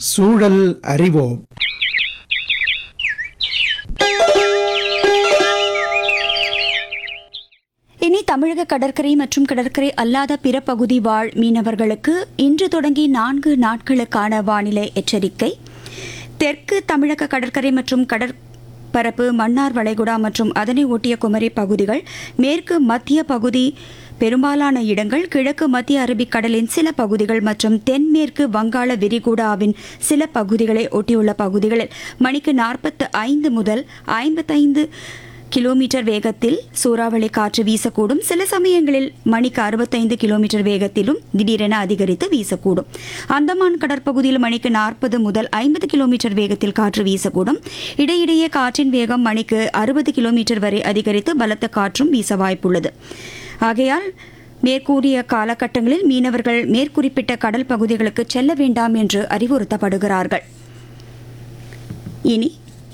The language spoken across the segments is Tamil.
சூழல் அறிவோம் இனி தமிழக கடற்கரை மற்றும் கடற்கரை அல்லாத பிற பகுதி வாழ் மீனவர்களுக்கு இன்று தொடங்கி நான்கு நாட்களுக்கான வானிலை எச்சரிக்கை தெற்கு தமிழக கடற்கரை மற்றும் கடற்பரப்பு மன்னார் வளைகுடா மற்றும் அதனை ஒட்டிய குமரி பகுதிகள் மேற்கு மத்திய பகுதி பெரும்பாலான இடங்கள் கிழக்கு மத்திய அரபிக்கடலின் சில பகுதிகள் மற்றும் தென்மேற்கு வங்காள விரிகுடாவின் சில பகுதிகளை ஒட்டியுள்ள பகுதிகளில் மணிக்கு நாற்பத்து ஐந்து முதல் ஐம்பத்தைந்து கிலோமீட்டர் வேகத்தில் சூறாவளி காற்று வீசக்கூடும் சில சமயங்களில் மணிக்கு அறுபத்தைந்து கிலோமீட்டர் வேகத்திலும் திடீரென அதிகரித்து வீசக்கூடும் அந்தமான் கடற்பகுதியில் மணிக்கு நாற்பது முதல் ஐம்பது கிலோமீட்டர் வேகத்தில் காற்று வீசக்கூடும் இடையிடையே காற்றின் வேகம் மணிக்கு அறுபது கிலோமீட்டர் வரை அதிகரித்து பலத்த காற்றும் வீச வாய்ப்புள்ளது ஆகையால் மேற்கூறிய காலகட்டங்களில் மீனவர்கள் மேற்குறிப்பிட்ட கடல் பகுதிகளுக்கு செல்ல வேண்டாம் என்று அறிவுறுத்தப்படுகிறார்கள் இனி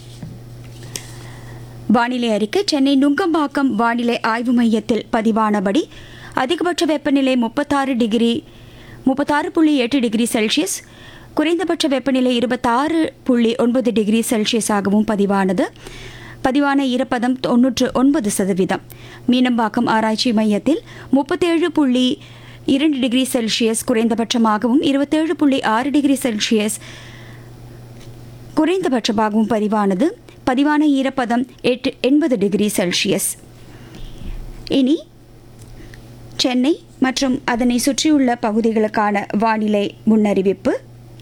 வானிலை அறிக்கை சென்னை நுங்கம்பாக்கம் வானிலை ஆய்வு மையத்தில் பதிவானபடி அதிகபட்ச வெப்பநிலை முப்பத்தாறு டிகிரி முப்பத்தாறு புள்ளி எட்டு டிகிரி செல்சியஸ் குறைந்தபட்ச வெப்பநிலை இருபத்தாறு புள்ளி ஒன்பது டிகிரி செல்சியஸாகவும் பதிவானது பதிவான ஈரப்பதம் தொன்னூற்று ஒன்பது சதவீதம் மீனம்பாக்கம் ஆராய்ச்சி மையத்தில் முப்பத்தேழு புள்ளி இரண்டு டிகிரி செல்சியஸ் குறைந்தபட்சமாகவும் இருபத்தேழு புள்ளி ஆறு டிகிரி செல்சியஸ் குறைந்தபட்சமாகவும் பதிவானது பதிவான ஈரப்பதம் எட்டு எண்பது டிகிரி செல்சியஸ் இனி சென்னை மற்றும் அதனை சுற்றியுள்ள பகுதிகளுக்கான வானிலை முன்னறிவிப்பு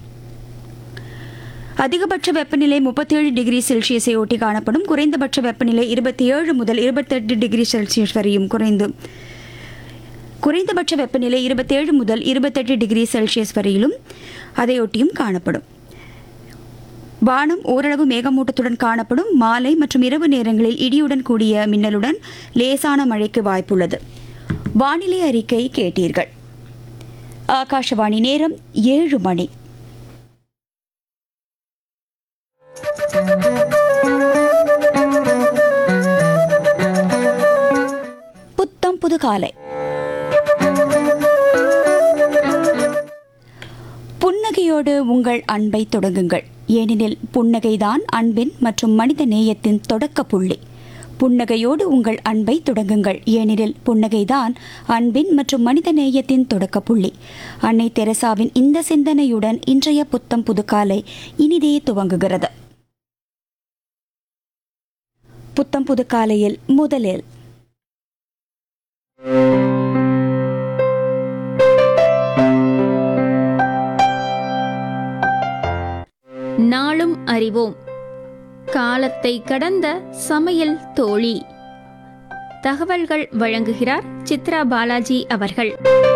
அதிகபட்ச வெப்பநிலை முப்பத்தேழு டிகிரி செல்சியஸை ஒட்டி காணப்படும் குறைந்தபட்ச வெப்பநிலை இருபத்தி ஏழு முதல் இருபத்தெட்டு டிகிரி செல்சியஸ் வரையும் குறைந்து குறைந்தபட்ச வெப்பநிலை இருபத்தேழு முதல் இருபத்தெட்டு டிகிரி செல்சியஸ் வரையிலும் அதையொட்டியும் காணப்படும் வானம் ஓரளவு மேகமூட்டத்துடன் காணப்படும் மாலை மற்றும் இரவு நேரங்களில் இடியுடன் கூடிய மின்னலுடன் லேசான மழைக்கு வாய்ப்புள்ளது வானிலை அறிக்கை கேட்டீர்கள் ஆகாஷவாணி நேரம் ஏழு மணி புத்தம் புது காலை புன்னகையோடு உங்கள் அன்பை தொடங்குங்கள் ஏனெனில் புன்னகைதான் அன்பின் மற்றும் மனித நேயத்தின் தொடக்க புள்ளி புன்னகையோடு உங்கள் அன்பை தொடங்குங்கள் ஏனெனில் புன்னகைதான் அன்பின் மற்றும் மனித நேயத்தின் தொடக்க புள்ளி அன்னை தெரசாவின் இந்த சிந்தனையுடன் இன்றைய புத்தம் புதுக்காலை இனிதே துவங்குகிறது புத்தம் புதுக்காலையில் முதலில் நாளும் அறிவோம் காலத்தை கடந்த சமையல் தோழி தகவல்கள் வழங்குகிறார் சித்ரா பாலாஜி அவர்கள்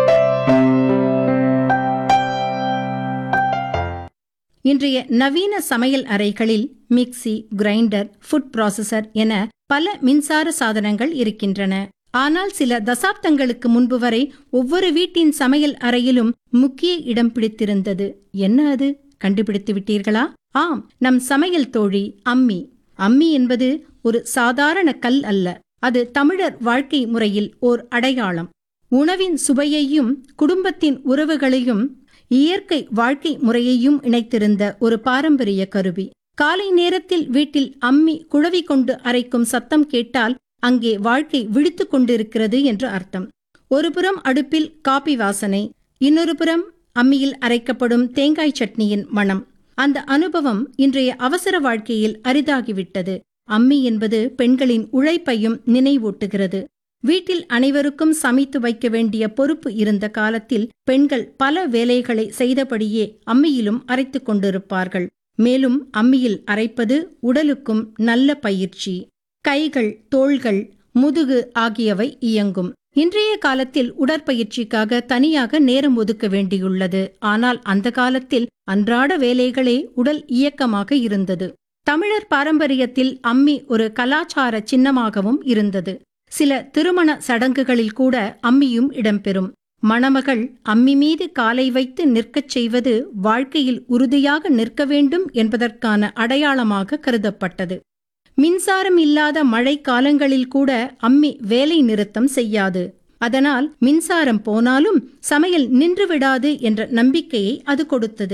இன்றைய நவீன சமையல் அறைகளில் மிக்ஸி கிரைண்டர் ஃபுட் ப்ராசஸர் என பல மின்சார சாதனங்கள் இருக்கின்றன ஆனால் சில தசாப்தங்களுக்கு முன்பு வரை ஒவ்வொரு வீட்டின் சமையல் அறையிலும் முக்கிய இடம் பிடித்திருந்தது என்ன அது கண்டுபிடித்து விட்டீர்களா ஆம் நம் சமையல் தோழி அம்மி அம்மி என்பது ஒரு சாதாரண கல் அல்ல அது தமிழர் வாழ்க்கை முறையில் ஓர் அடையாளம் உணவின் சுவையையும் குடும்பத்தின் உறவுகளையும் இயற்கை வாழ்க்கை முறையையும் இணைத்திருந்த ஒரு பாரம்பரிய கருவி காலை நேரத்தில் வீட்டில் அம்மி குழவி கொண்டு அரைக்கும் சத்தம் கேட்டால் அங்கே வாழ்க்கை விழித்துக் கொண்டிருக்கிறது என்று அர்த்தம் ஒருபுறம் அடுப்பில் காபி வாசனை இன்னொரு புறம் அம்மியில் அரைக்கப்படும் தேங்காய் சட்னியின் மணம் அந்த அனுபவம் இன்றைய அவசர வாழ்க்கையில் அரிதாகிவிட்டது அம்மி என்பது பெண்களின் உழைப்பையும் நினைவூட்டுகிறது வீட்டில் அனைவருக்கும் சமைத்து வைக்க வேண்டிய பொறுப்பு இருந்த காலத்தில் பெண்கள் பல வேலைகளை செய்தபடியே அம்மியிலும் அரைத்துக் கொண்டிருப்பார்கள் மேலும் அம்மியில் அரைப்பது உடலுக்கும் நல்ல பயிற்சி கைகள் தோள்கள் முதுகு ஆகியவை இயங்கும் இன்றைய காலத்தில் உடற்பயிற்சிக்காக தனியாக நேரம் ஒதுக்க வேண்டியுள்ளது ஆனால் அந்த காலத்தில் அன்றாட வேலைகளே உடல் இயக்கமாக இருந்தது தமிழர் பாரம்பரியத்தில் அம்மி ஒரு கலாச்சார சின்னமாகவும் இருந்தது சில திருமண சடங்குகளில் கூட அம்மியும் இடம்பெறும் மணமகள் அம்மி மீது காலை வைத்து நிற்கச் செய்வது வாழ்க்கையில் உறுதியாக நிற்க வேண்டும் என்பதற்கான அடையாளமாக கருதப்பட்டது மின்சாரம் இல்லாத மழை காலங்களில் கூட அம்மி வேலை நிறுத்தம் செய்யாது அதனால் மின்சாரம் போனாலும் சமையல் நின்றுவிடாது என்ற நம்பிக்கையை அது கொடுத்தது